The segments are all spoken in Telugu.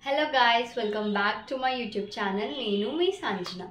Hello guys welcome back to my YouTube channel నేను మీ సంజన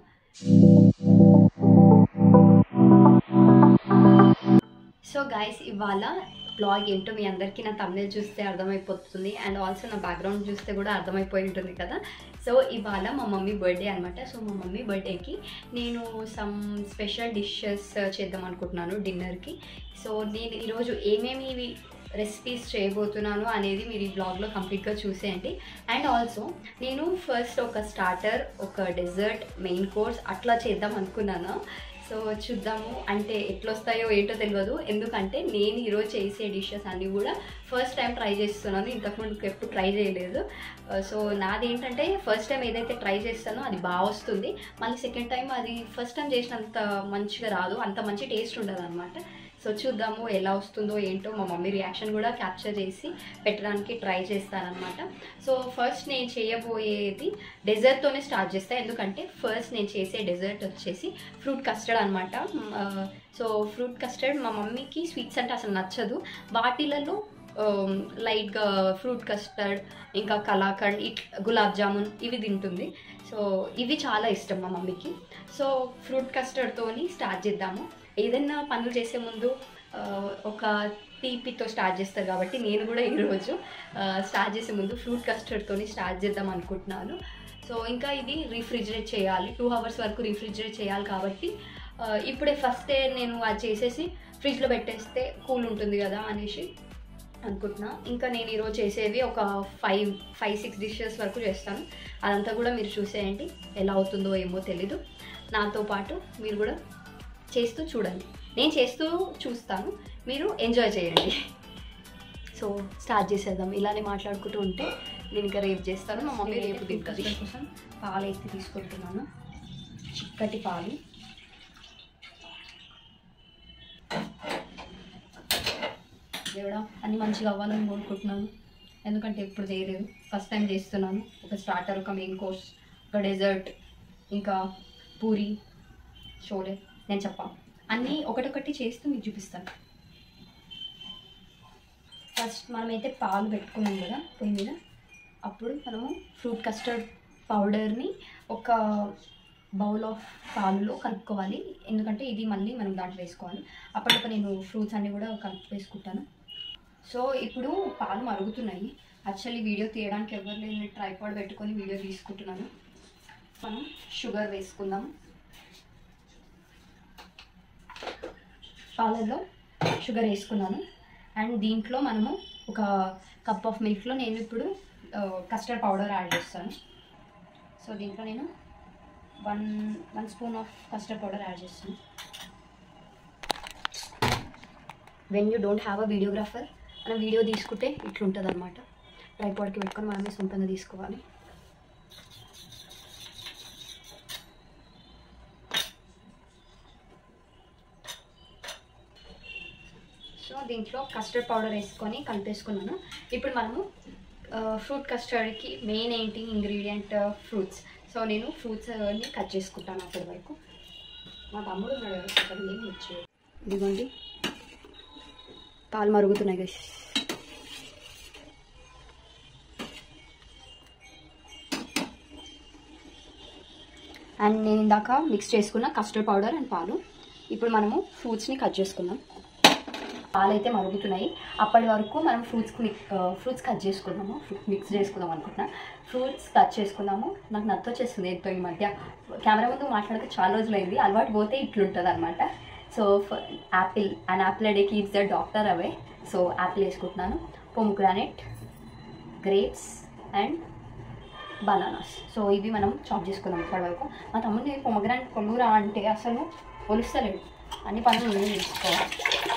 సో గాయస్ ఇవాళ బ్లాగ్ ఏంటో మీ అందరికీ నా తమిళ చూస్తే అర్థమైపోతుంది అండ్ ఆల్సో నా బ్యాక్గ్రౌండ్ చూస్తే కూడా అర్థమైపోయి ఉంటుంది కదా సో ఇవాళ మా మమ్మీ బర్త్డే అనమాట సో మా మమ్మీ బర్త్డేకి నేను సమ్ స్పెషల్ డిషెస్ చేద్దాం అనుకుంటున్నాను డిన్నర్కి సో నేను ఈరోజు ఏమేమి రెసిపీస్ చేయబోతున్నాను అనేది మీరు ఈ బ్లాగ్లో కంప్లీట్గా చూసేయండి అండ్ ఆల్సో నేను ఫస్ట్ ఒక స్టార్టర్ ఒక డెజర్ట్ మెయిన్ కోర్స్ అట్లా చేద్దాం అనుకున్నాను సో చూద్దాము అంటే ఎట్లొస్తాయో ఏంటో తెలియదు ఎందుకంటే నేను ఈరోజు చేసే డిషెస్ అన్నీ కూడా ఫస్ట్ టైం ట్రై చేస్తున్నాను ఇంతకుముందు ఎప్పుడు ట్రై చేయలేదు సో నాది ఏంటంటే ఫస్ట్ టైం ఏదైతే ట్రై చేస్తానో అది బాగా వస్తుంది మళ్ళీ సెకండ్ టైం అది ఫస్ట్ టైం చేసినంత మంచిగా రాదు అంత మంచి టేస్ట్ ఉండదు అనమాట సో చూద్దాము ఎలా వస్తుందో ఏంటో మా మమ్మీ రియాక్షన్ కూడా క్యాప్చర్ చేసి పెట్టడానికి ట్రై చేస్తానమాట సో ఫస్ట్ నేను చేయబోయేది డెజర్ట్తోనే స్టార్ట్ చేస్తాను ఎందుకంటే ఫస్ట్ నేను చేసే డెజర్ట్ వచ్చేసి ఫ్రూట్ కస్టర్డ్ అనమాట సో ఫ్రూట్ కస్టర్డ్ మా మమ్మీకి స్వీట్స్ అంటే అసలు నచ్చదు వాటిలలో లైట్గా ఫ్రూట్ కస్టర్డ్ ఇంకా కలాకండ్ ఇట్ గులాబ్ జామున్ ఇవి తింటుంది సో ఇవి చాలా ఇష్టం మా మమ్మీకి సో ఫ్రూట్ కస్టర్డ్తోని స్టార్ట్ చేద్దాము ఏదైనా పనులు చేసే ముందు ఆ, ఒక తీపితో స్టార్ట్ చేస్తారు కాబట్టి నేను కూడా ఈరోజు స్టార్ట్ చేసే ముందు ఫ్రూట్ కస్టర్డ్తోని స్టార్ట్ చేద్దాం అనుకుంటున్నాను సో ఇంకా ఇది రిఫ్రిజిరేట్ చేయాలి టూ అవర్స్ వరకు రిఫ్రిజిరేట్ చేయాలి కాబట్టి ఆ, ఇప్పుడే ఫస్టే నేను అది చేసేసి ఫ్రిడ్జ్లో పెట్టేస్తే కూల్ ఉంటుంది కదా అనేసి అనుకుంటున్నా ఇంకా నేను ఈరోజు చేసేది ఒక ఫైవ్ ఫైవ్ సిక్స్ డిషెస్ వరకు చేస్తాను అదంతా కూడా మీరు చూసేయండి ఎలా అవుతుందో ఏమో తెలీదు నాతో పాటు మీరు కూడా చేస్తూ చూడండి నేను చేస్తూ చూస్తాను మీరు ఎంజాయ్ చేయండి సో స్టార్ట్ చేసేద్దాం ఇలానే మాట్లాడుకుంటూ ఉంటే నేను ఇంకా రేపు చేస్తాను మా మమ్మీ రేపు తింటుంది కోసం పాలు అయితే తీసుకుంటున్నాను చిక్కటి పాలు దేవుడా అన్ని మంచిగా అవ్వాలని కోరుకుంటున్నాను ఎందుకంటే ఎప్పుడు చేయలేదు ఫస్ట్ టైం చేస్తున్నాను ఒక స్టార్టర్ ఒక మెయిన్ కోర్స్ ఒక డెజర్ట్ ఇంకా పూరి షోలే నేను చెప్పాను అన్నీ ఒకటొకటి చేస్తూ మీకు చూపిస్తాను ఫస్ట్ మనమైతే పాలు పెట్టుకున్నాం కదా పొయ్యి మీద అప్పుడు మనము ఫ్రూట్ కస్టర్డ్ పౌడర్ని ఒక బౌల్ ఆఫ్ పాలులో కలుపుకోవాలి ఎందుకంటే ఇది మళ్ళీ మనం దాంట్లో వేసుకోవాలి అప్పటికప్పుడు నేను ఫ్రూట్స్ అన్నీ కూడా కలిపి వేసుకుంటాను సో ఇప్పుడు పాలు మరుగుతున్నాయి యాక్చువల్లీ వీడియో తీయడానికి ఎవరు లేని ట్రైపాడ్ పెట్టుకొని వీడియో తీసుకుంటున్నాను మనం షుగర్ వేసుకుందాం పాలల్లో షుగర్ వేసుకున్నాను అండ్ దీంట్లో మనము ఒక కప్ ఆఫ్ మిల్క్లో నేను ఇప్పుడు కస్టర్డ్ పౌడర్ యాడ్ చేస్తాను సో దీంట్లో నేను one one spoon of custard powder add చేస్తాను when you don't have a videographer మనం వీడియో తీసుకుంటే ఇట్లుంటుంది అనమాట ట్రైపాడ్కి పెట్టుకొని మనమే సొంతంగా తీసుకోవాలి సో దీంట్లో కస్టర్డ్ పౌడర్ వేసుకొని కలిపేసుకున్నాను ఇప్పుడు మనము ఫ్రూట్ కస్టర్డ్కి మెయిన్ ఏంటి ఇంగ్రీడియంట్ ఫ్రూట్స్ సో నేను ఫ్రూట్స్ని కట్ చేసుకుంటాను అప్పటి వరకు మా తమ్ముడు ఉన్నాడు కదా, అక్కడ ఏం వచ్చి ఇదిగోండి పాలు మరుగుతున్నాయి గైస్ అండ్ నేను ఇందాక మిక్స్ చేసుకున్న కస్టర్డ్ పౌడర్ అండ్ పాలు ఇప్పుడు మనము ఫ్రూట్స్ని కట్ చేసుకుందాం పాలు అయితే మరుగుతున్నాయి అప్పటి వరకు మనం ఫ్రూట్స్ ఫ్రూట్స్ కట్ చేసుకుందాము ఫ్రూట్ మిక్స్ చేసుకుందాం అనుకుంటున్నా ఫ్రూట్స్ కట్ చేసుకుందాము నాకు నచ్చొచ్చేస్తుంది ఎంతో ఈ మధ్య కెమెరా ముందు మాట్లాడక చాలా రోజులైంది అలవాటు పోతే ఇట్లుంటుంది అనమాట so apple and apple a day keeps the doctor away so apple వేసుకుంటున్నాను pomegranate grapes and bananas so ఇవి మనం చాప్ చేసుకుందాం ఇప్పటి వరకు మా తమ్ముడిని పొమగ్రానెట్ కొనురా అంటే అసలు పొలుస్తలేడు అన్ని పనులు నేను చేసుకోవాలి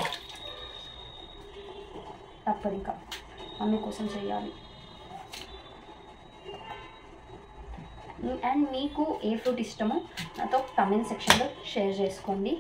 తప్పదు ఇంకా మమ్మీ కోసం చేయాలి అండ్ మీకు ఏ ఫ్రూట్ ఇష్టమో నాతో కమెంట్ సెక్షన్లో షేర్ చేసుకోండి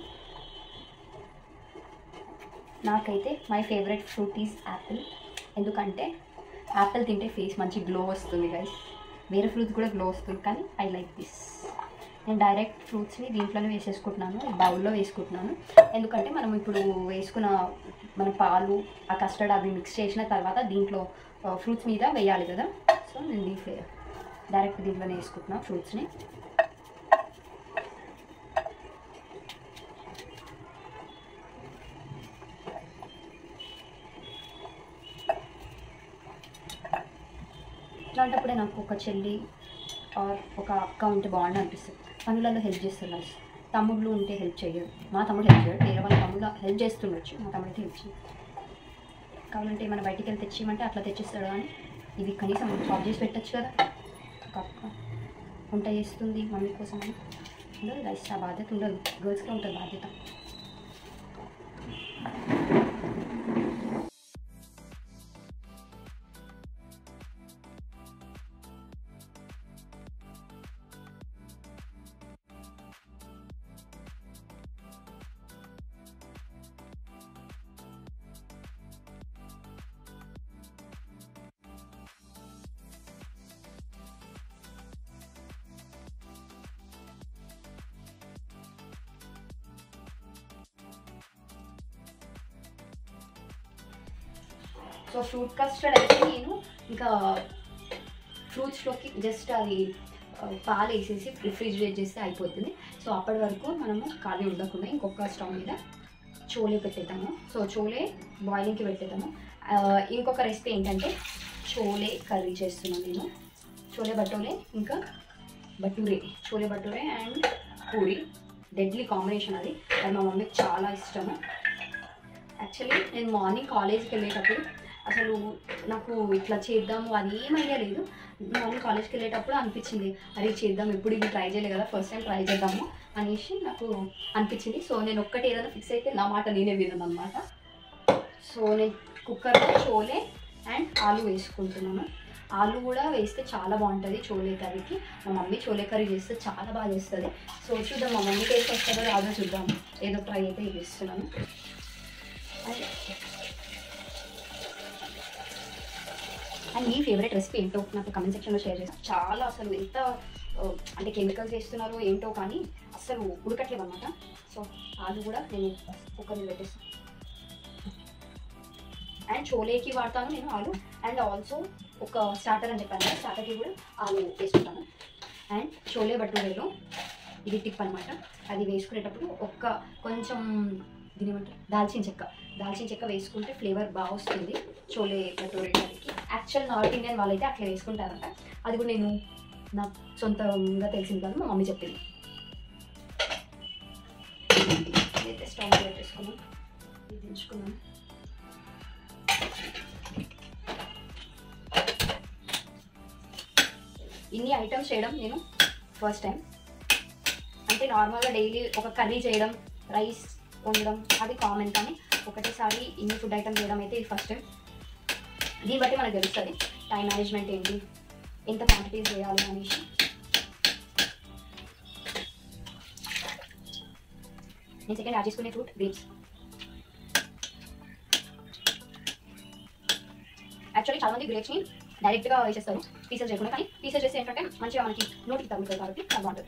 నాకైతే my favourite fruit is apple ఎందుకంటే యాపిల్ తింటే ఫేస్ మంచి గ్లో వస్తుంది గైస్ వేరే ఫ్రూట్స్ కూడా గ్లో వస్తుంది కానీ ఐ లైక్ దిస్ నేను డైరెక్ట్ ఫ్రూట్స్ని దీంట్లోనే వేసేసుకుంటున్నాను ఈ బౌల్లో వేసుకుంటున్నాను ఎందుకంటే మనం ఇప్పుడు వేసుకున్న మన పాలు ఆ కస్టర్డ్ అవి మిక్స్ చేసిన తర్వాత దీంట్లో ఫ్రూట్స్ మీద వేయాలి కదా సో నేను దీంట్లో డైరెక్ట్ దీంట్లోనే వేసుకుంటున్నా ఫ్రూట్స్ని ఇట్లాంటప్పుడే నాకు ఒక చెల్లి ఆర్ ఒక అక్క ఉంటే బాగుండి అనిపిస్తుంది పనులలో హెల్ప్ చేస్తారు guys. తమ్ముళ్ళు ఉంటే హెల్ప్ చేయరు మా తమ్ముడు హెల్ప్ చేయడు వేరే వాళ్ళ తమ్ముళ్ళు హెల్ప్ చేస్తుండొచ్చు మా తమ్ముడు అయితే హెల్ప్ చేయడు కావాలంటే మన బయటికి వెళ్ళి తెచ్చిమంటే అట్లా తెచ్చిస్తాడు కానీ ఇది కనీసం జాబ్ చేసి పెట్టచ్చు కదా ఒక అక్క వంట చేస్తుంది మమ్మీ కోసం అని ఉండదు గైస్ ఆ బాధ్యత ఉండదు గర్ల్స్కే ఉంటుంది బాధ్యత సో ఫ్రూట్ కస్టర్డ్ అయితే నేను ఇంకా ఫ్రూట్స్లోకి జస్ట్ అది ఆ, పాలు వేసేసి రిఫ్రిజిరేట్ చేస్తే అయిపోతుంది సో అప్పటి వరకు మనము ఖాళీ ఉండకుండా ఇంకొక స్టవ్ మీద చోలే పెట్టేద్దాము సో చోలే బాయిలింగ్కి పెట్టేద్దాము ఆ, ఇంకొక రెసిపీ ఏంటంటే చోలే కర్రీ చేస్తున్నాను నేను చోలే భటోరే ఇంకా bhature chole bhature and puri deadly combination అది అది మా మమ్మీకి చాలా ఇష్టము యాక్చువల్లీ నేను మార్నింగ్ కాలేజ్కి వెళ్ళేటప్పుడు అసలు నాకు ఇట్లా చేద్దాము అది ఏం ఐడియా లేదు మార్నింగ్ కాలేజ్కి వెళ్ళేటప్పుడు అనిపించింది అరే చేద్దాం ఎప్పుడు ఇది ట్రై చేయలేదు కదా ఫస్ట్ టైం ట్రై చేద్దాము అనేసి నాకు అనిపించింది సో నేను ఒక్కటి ఏదైనా ఫిక్స్ అయితే నా మాట నేనే విన్నాను అనమాట సో నేను కుక్కర్లో చోలే అండ్ ఆలు వేసుకుంటున్నాను ఆలు కూడా వేస్తే చాలా బాగుంటుంది చోలే కర్రీకి మా మమ్మీ చోలే కర్రీ చేస్తే చాలా బాగా చేస్తుంది సో చూద్దాం మా మమ్మీ టేస్ట్ వస్తుందో రాదో చూద్దాం ఏదో ట్రై అయితే ఇది ఇస్తున్నాను అండ్ అండ్ మీ ఫేవరెట్ రెసిపీ ఏంటో నాకు కమెంట్ సెక్షన్లో షేర్ చేస్తాను చాలా అసలు ఎంత ఆ, అంటే కెమికల్స్ వేస్తున్నారో ఏంటో కానీ అసలు ఉడకట్లేదు అనమాట సో ఆలు కూడా నేను కుక్కర్ మీద పెట్టేస్తాను అండ్ చోలేకి వాడతాను నేను ఆలు అండ్ ఆల్సో ఒక స్టార్టర్ అని చెప్పాను కదా స్టార్టర్కి కూడా ఆలు వేసుకుంటాను అండ్ చోలే భటూరేలో ఇది టిప్ అనమాట అది వేసుకునేటప్పుడు ఒక్క కొంచెం దీని ఏమంటారు దాల్చిన చెక్క దాల్చిన చెక్క వేసుకుంటే ఫ్లేవర్ బాగా వస్తుంది చోలే భటూరే కర్రీకి యాక్చువల్ నార్త్ ఇండియన్ వాళ్ళైతే అట్లా వేసుకుంటారంట అది కూడా నేను నాకు సొంతంగా తెలిసింది కాదు మా మమ్మీ చెప్పింది ఇదైతే స్టవ్ మీద పెట్టేసుకున్నాం ఇది దించుకున్నాను ఇన్ని ఐటమ్స్ చేయడం నేను ఫస్ట్ టైం అంటే నార్మల్గా డైలీ ఒక కర్రీ చేయడం రైస్ వండడం అది కామన్ కానీ ఒకటేసారి ఇన్ని ఫుడ్ ఐటమ్ చేయడం అయితే ఇది ఫస్ట్ టైం దీన్ని బట్టి మనకు తెలుస్తుంది టైం మేనేజ్మెంట్ ఏంటి ఎంత క్వాంటిటీస్ చేయాలి అనేసి నేను సెకండ్ యాడ్ చేసుకునే ఫ్రూట్ గ్రేప్స్ యాక్చువల్లీ చాలా మంది గ్రేప్స్ని డైరెక్ట్గా వేసేస్తారు పీసెస్ చేయకుండా కానీ పీసెస్ చేస్తే ఏంటంటే మంచిగా మనకి నోటికి తగ్గుతుంది కాబట్టి చాలా బాగుంటుంది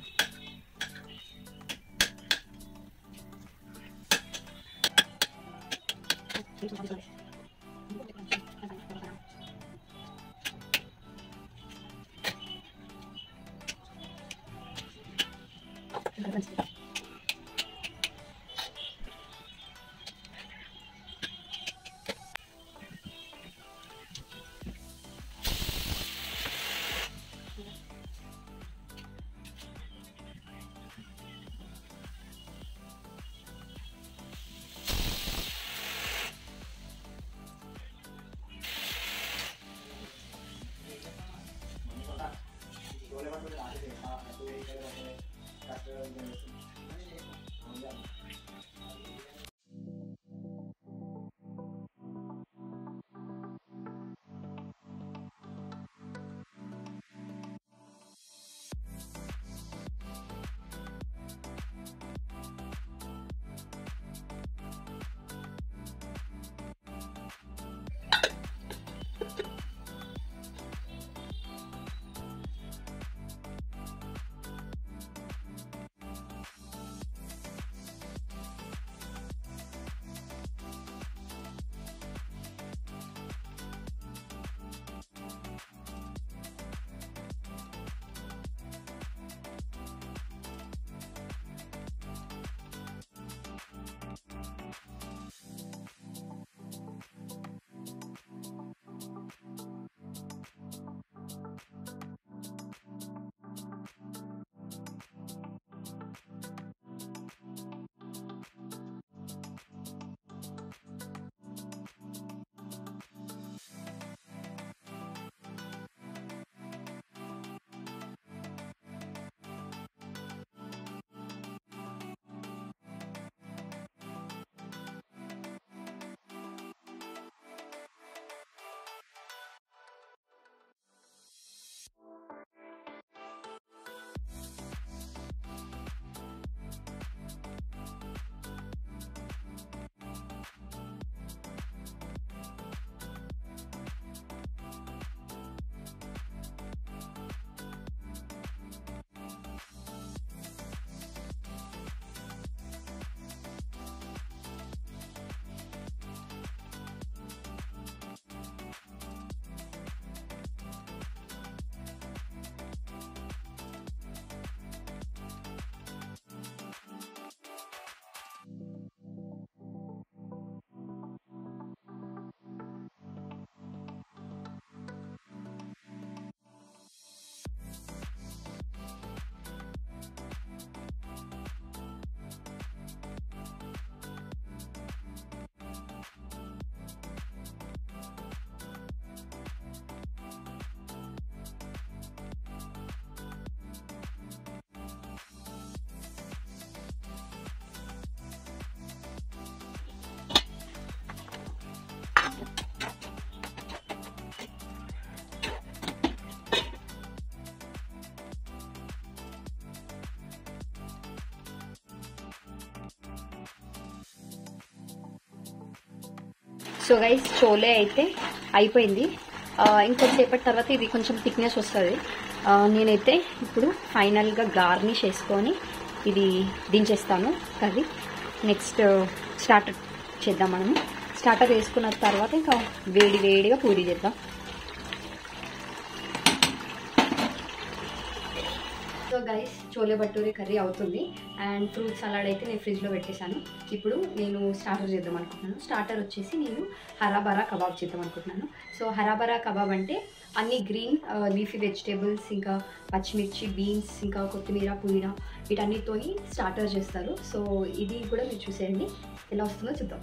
సో గైస్ చోలే అయితే అయిపోయింది ఆ, ఇంకొంచెంసేపటి తర్వాత ఇది కొంచెం థిక్నెస్ వస్తుంది ఆ, నేనైతే ఇప్పుడు ఫైనల్గా గార్నిష్ వేసుకొని ఇది దించేస్తాను కర్రీ నెక్స్ట్ స్టార్టర్ చేద్దాం మనము స్టార్టర్ వేసుకున్న తర్వాత ఇంకా వేడి వేడిగా పూరి చేద్దాం so guys chole bhature curry అవుతుంది అండ్ ఫ్రూట్ సలాడ్ అయితే నేను ఫ్రిడ్జ్లో పెట్టేశాను ఇప్పుడు నేను స్టార్టర్ చేద్దాం అనుకుంటున్నాను స్టార్టర్ వచ్చేసి నేను హరాబరా కబాబ్ చేద్దాం అనుకుంటున్నాను సో హరాబరా కబాబ్ అంటే అన్ని గ్రీన్ లీఫీ వెజిటేబుల్స్ ఇంకా పచ్చిమిర్చి బీన్స్ ఇంకా కొత్తిమీర పుదీనా వీటన్నిటితోని స్టార్టర్ చేస్తారు సో ఇది కూడా మీరు చూసేయండి ఎలా వస్తుందో చూద్దాం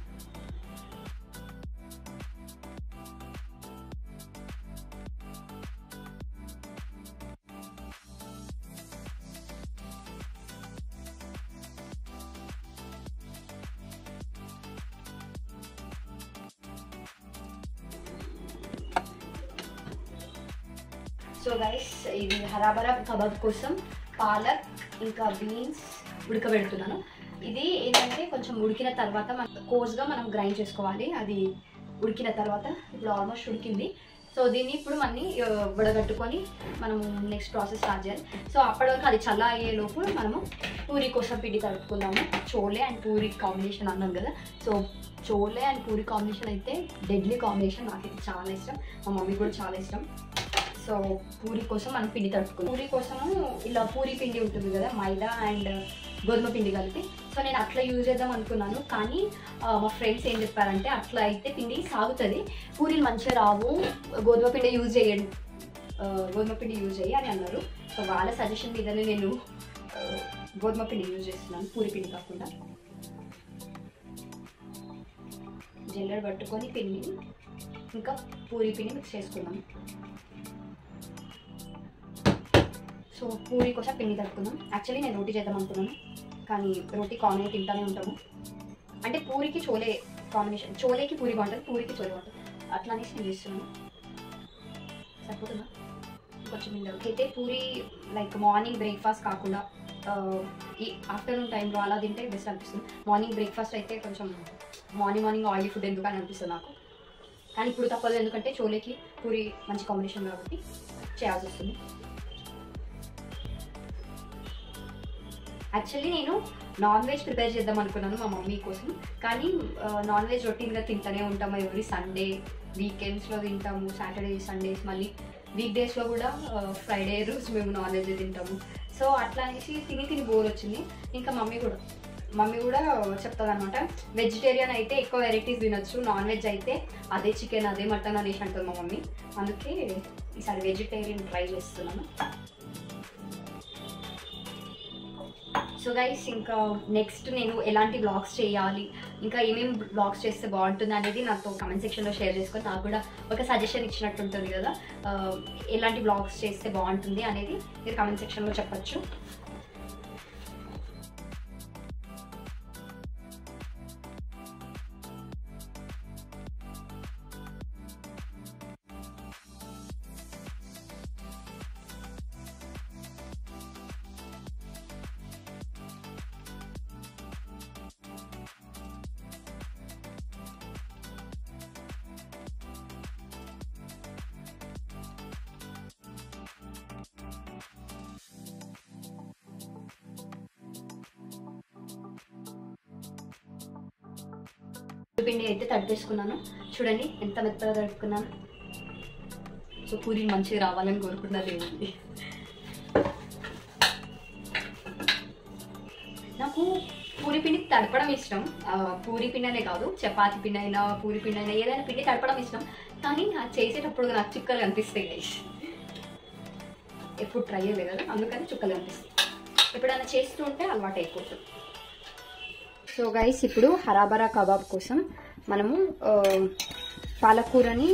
సో గైస్ ఇది హరాబరా కబాబ్ కోసం పాలక్ ఇంకా బీన్స్ ఉడకబెడుతున్నాను ఇది ఏంటంటే కొంచెం ఉడికిన తర్వాత మనం కోర్స్గా మనం గ్రైండ్ చేసుకోవాలి అది ఉడికిన తర్వాత ఇప్పుడు ఆల్మోస్ట్ ఉడికింది సో దీన్ని ఇప్పుడు మళ్ళీ ఆ, వడగట్టుకొని మనము నెక్స్ట్ ప్రాసెస్ స్టార్ట్ చేయాలి సో అప్పటి వరకు అది చల్ల అయ్యే లోపు మనము పూరి కోసం పిండి తడుపుకుందాము చోలే అండ్ పూరి కాంబినేషన్ అన్నాం కదా so chole and puri combination అయితే డెడ్లీ కాంబినేషన్ నాకైతే చాలా ఇష్టం మా మమ్మీ కూడా చాలా ఇష్టం సో పూరి కోసం మనం పిండి తడుపుకుందాం పూరి కోసము ఇలా పూరి పిండి ఉంటుంది కదా మైదా అండ్ గోధుమ పిండి కలిపి సో నేను అట్లా యూజ్ చేద్దాం అనుకున్నాను కానీ ఆ, మా ఫ్రెండ్స్ ఏం చెప్పారంటే అట్లా అయితే పిండి సాగుతుంది పూరీలు మంచిగా రావు గోధుమ పిండి యూజ్ చేయండి ఆ, గోధుమ పిండి యూజ్ చేయి అని అన్నారు సో వాళ్ళ సజెషన్ మీదనే నేను ఆ, గోధుమ పిండి యూజ్ చేస్తున్నాను పూరి పిండి కాకుండా జల్లెడ పట్టుకొని పిండి ఇంకా పూరి పిండి మిక్స్ చేసుకున్నాం సో పూరి కోసం పిండి తట్టుకుందాం యాక్చువల్లీ నేను రోటీ చేద్దాం అనుకున్నాను కానీ రోటీ కామన్ తింటానే ఉంటాము అంటే పూరికి చోలే కాంబినేషన్ చోలేకి పూరి బాగుంటుంది పూరికి చోలే బాగుంటుంది అట్లా అనేసి నేను చేస్తున్నాను సరిపోతుందా కొంచెం ఇందులోకి అయితే పూరి లైక్ మార్నింగ్ బ్రేక్ఫాస్ట్ కాకుండా ఆ, ఈ ఆఫ్టర్నూన్ టైంలో అలా తింటే బెస్ట్ అనిపిస్తుంది మార్నింగ్ బ్రేక్ఫాస్ట్ అయితే కొంచెం మార్నింగ్ మార్నింగ్ ఆయిలీ ఫుడ్ ఎందుకు అని అనిపిస్తుంది నాకు కానీ ఇప్పుడు తప్పదు ఎందుకంటే చోలేకి పూరి మంచి కాంబినేషన్ కాబట్టి చేయాల్సి వస్తుంది యాక్చువల్లీ నేను నాన్ వెజ్ ప్రిపేర్ చేద్దాం అనుకున్నాను మా మమ్మీ కోసం కానీ నాన్ వెజ్ రొటీన్గా తింటూనే ఉంటాము ఎవ్రీ సండే వీకెండ్స్లో తింటాము సాటర్డే సండేస్ మళ్ళీ వీక్ డేస్లో కూడా ఫ్రైడే రోజు మేము నాన్ వెజ్ తింటాము సో అట్లా అనేసి తిని తిని బోర్ వచ్చింది ఇంకా మమ్మీ కూడా మమ్మీ కూడా చెప్తుంది అనమాట వెజిటేరియన్ అయితే ఎక్కువ వెరైటీస్ తినొచ్చు నాన్ వెజ్ అయితే అదే చికెన్ అదే మటన్ అనేసి అంటుంది మా మమ్మీ అందుకే ఈసారి వెజిటేరియన్ ట్రై చేస్తున్నాను సో గైస్ ఇంకా నెక్స్ట్ నేను ఎలాంటి బ్లాగ్స్ చేయాలి ఇంకా ఏమేమి బ్లాగ్స్ చేస్తే బాగుంటుంది అనేది నాతో కమెంట్ సెక్షన్లో షేర్ చేసుకొని నాకు కూడా ఒక సజెషన్ ఇచ్చినట్టు ఉంటుంది కదా ఆ, ఎలాంటి బ్లాగ్స్ చేస్తే బాగుంటుంది అనేది మీరు కమెంట్ సెక్షన్లో చెప్పచ్చు పిండి అయితే తడిపేసుకున్నాను చూడండి ఎంత మెత్తగా తడుపుకున్నాను సో పూరి మంచిగా రావాలని కోరుకున్నది ఏముంది నాకు పూరి పిండి తడపడం ఇష్టం ఆ, పూరి పిండి అనే కాదు చపాతి పిండి అయినా పూరి పిండి అయినా ఏదైనా పిండి తడపడం ఇష్టం కానీ నాకు చేసేటప్పుడు నాకు చుక్కలు కనిపిస్తాయి గైస్ ఎప్పుడు ట్రై చేయలేదు కదా అందుకని చుక్కలు కనిపిస్తాయి ఎప్పుడైనా చేస్తూ ఉంటే అలవాటు అయిపోతుంది సో గైస్ ఇప్పుడు హరాబరా కబాబ్ కోసం మనము ఆ, పాలకూరని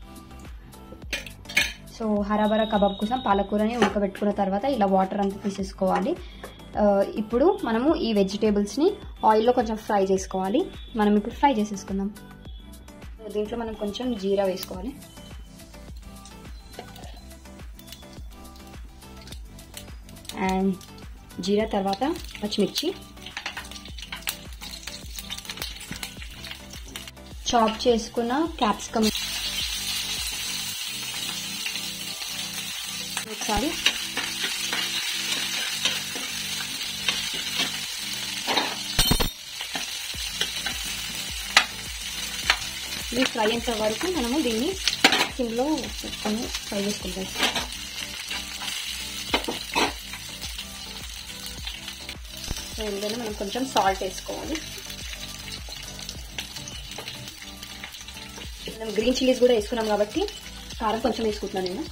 సో హరాబరా కబాబ్ కోసం పాలకూరని ఉడకబెట్టుకున్న తర్వాత ఇలా వాటర్ అంతా తీసేసుకోవాలి ఆ, ఇప్పుడు మనము ఈ వెజిటేబుల్స్ని ఆయిల్లో కొంచెం ఫ్రై చేసుకోవాలి మనం ఇప్పుడు ఫ్రై చేసేసుకుందాం దీంట్లో మనం కొంచెం జీరా వేసుకోవాలి అండ్ జీరా తర్వాత పచ్చిమిర్చి చాప్ చేసుకున్న క్యాప్సికమ్ ఒకసారి ఇది ఫ్రై అయ్యేంత వరకు మనము దీన్ని సిమ్లో పెట్టుకొని ఫ్రై చేసుకుంటాం సో ఇందులో మనం కొంచెం సాల్ట్ వేసుకోవాలి మనం గ్రీన్ చిల్లీస్ కూడా వేసుకున్నాం కాబట్టి కారం కొంచెం వేసుకుంటున్నాను నేను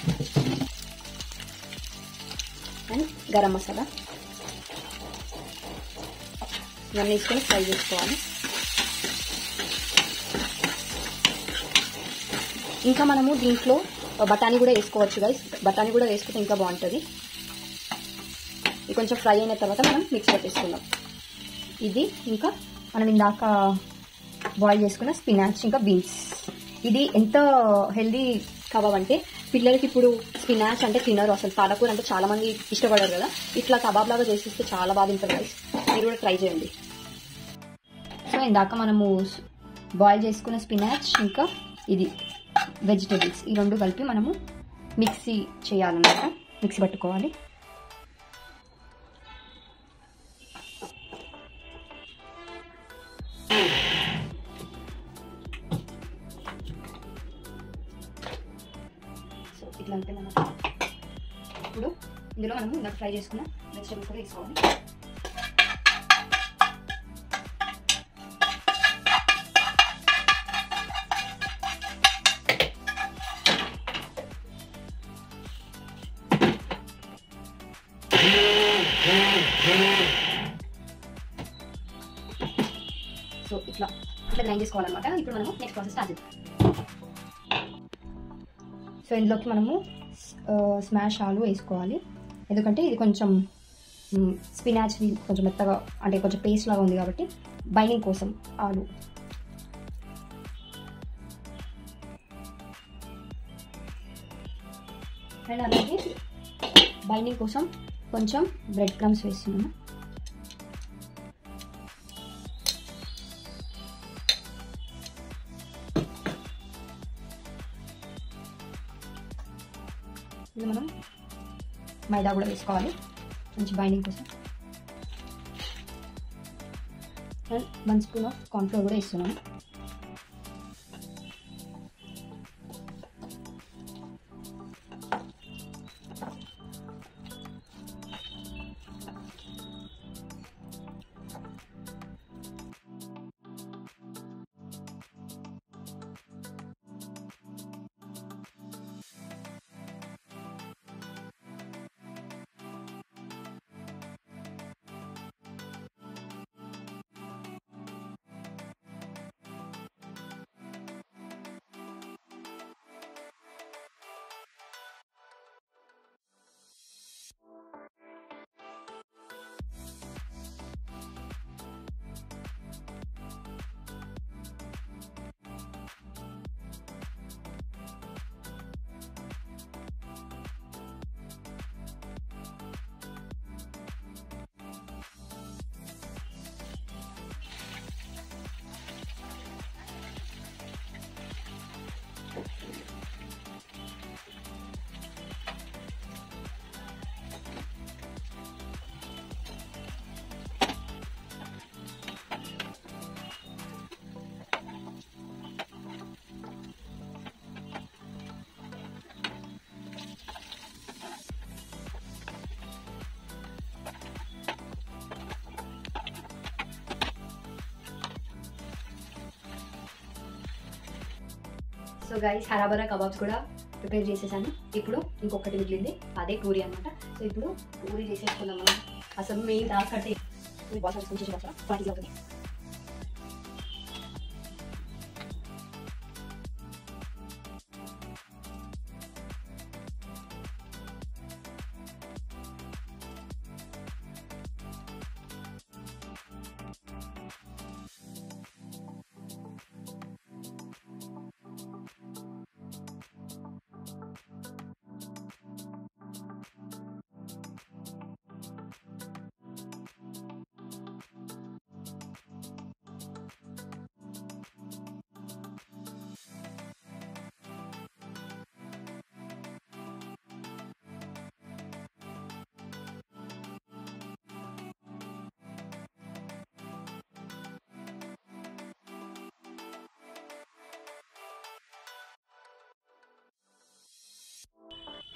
అండ్ గరం మసాలా ఇవన్నీ వేసుకొని ఫ్రై చేసుకోవాలి ఇంకా మనము దీంట్లో బఠానీ కూడా వేసుకోవచ్చు గైస్ బఠానీ కూడా వేసుకుంటే ఇంకా బాగుంటుంది ఇది కొంచెం ఫ్రై అయిన తర్వాత మనం మిక్స్ పెట్టేసుకుందాం ఇది ఇంకా మనం ఇందాక బాయిల్ చేసుకున్న స్పినాచ్ ఇంకా బీన్స్ ఇది ఎంత హెల్దీ కబాబ్ అంటే పిల్లలకి ఇప్పుడు స్పినాచ్ అంటే తినరు అసలు పాలకూర అంటే చాలా మంది ఇష్టపడరు కదా ఇట్లా కబాబ్ లాగా చేసిస్తే చాలా బాగా తింటారు గైస్ మీరు కూడా ట్రై చేయండి సో ఇందాక మనము బాయిల్ చేసుకున్న స్పినాచ్ ఇంకా ఇది వెజిటేబుల్స్ ఈ రెండు కలిపి మనము మిక్సీ చేయాలన్నమాట మిక్సీ పట్టుకోవాలి సో ఇట్లా అంటే మనం ఇప్పుడు ఇందులో మనము ఇందాక ఫ్రై చేసుకున్న వెజిటేబుల్స్ కూడా వేసుకోవాలి సో ఇట్లా ఇట్లా గ్రైండ్ చేసుకోవాలన్నమాట ఇప్పుడు మనము నెక్స్ట్ ప్రాసెస్ స్టార్ట్ చేద్దాం సో ఇందులోకి మనము స్మాష్ ఆలు వేసుకోవాలి ఎందుకంటే ఇది కొంచెం స్పినాచ్ కొంచెం మెత్తగా అంటే కొంచెం పేస్ట్ లాగా ఉంది కాబట్టి బైండింగ్ కోసం ఆలు అండ్ అలాగే బైండింగ్ కోసం కొంచెం బ్రెడ్ క్రమ్స్ వేస్తున్నాము ఇది మనం మైదా కూడా వేసుకోవాలి మంచి బైండింగ్ కోసం and one spoon of cornflour కూడా వేస్తున్నాను సో గైస్ హరాబరా కబాబ్స్ కూడా ప్రిపేర్ చేసేసాను ఇప్పుడు ఇంకొకటి మిగిలింది అదే పూరి అనమాట సో ఇప్పుడు పూరి చేసేసుకుందాం మనం అసలు మెయిన్ టాస్క్ అంటే బాస్ కొంచెం పార్టీ అవుతుంది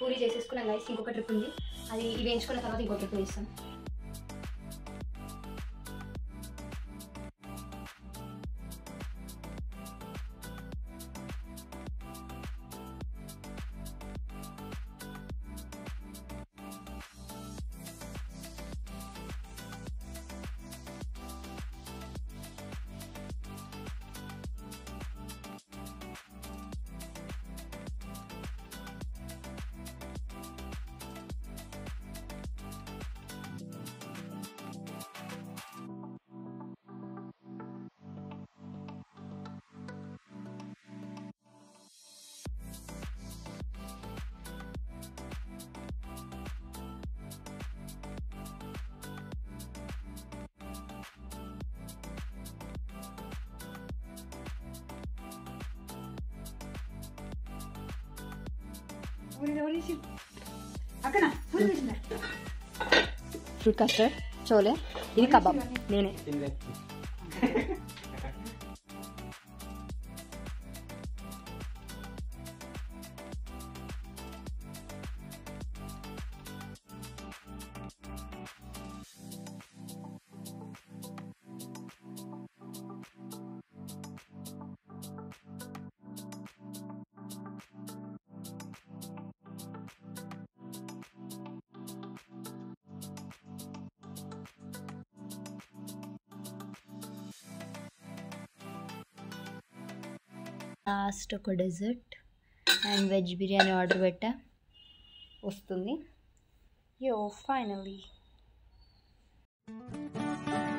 పూరి చేసేసుకున్నాం గైస్ ఇంకొక ట్రిప్ ఉంది అది ఇవి వేయించుకున్న తర్వాత ఇంకో ట్రిప్ వేస్తాం పూరి ఎవరు చేసి అక్కన పూరి చేసిందా ఫ్రూట్ కస్టర్డ్ చోలే ఇది కబాబ్ నేనే లాస్ట్ ఒక dessert and veg biryani order పెట్టా వస్తుంది యో ఫైనలీ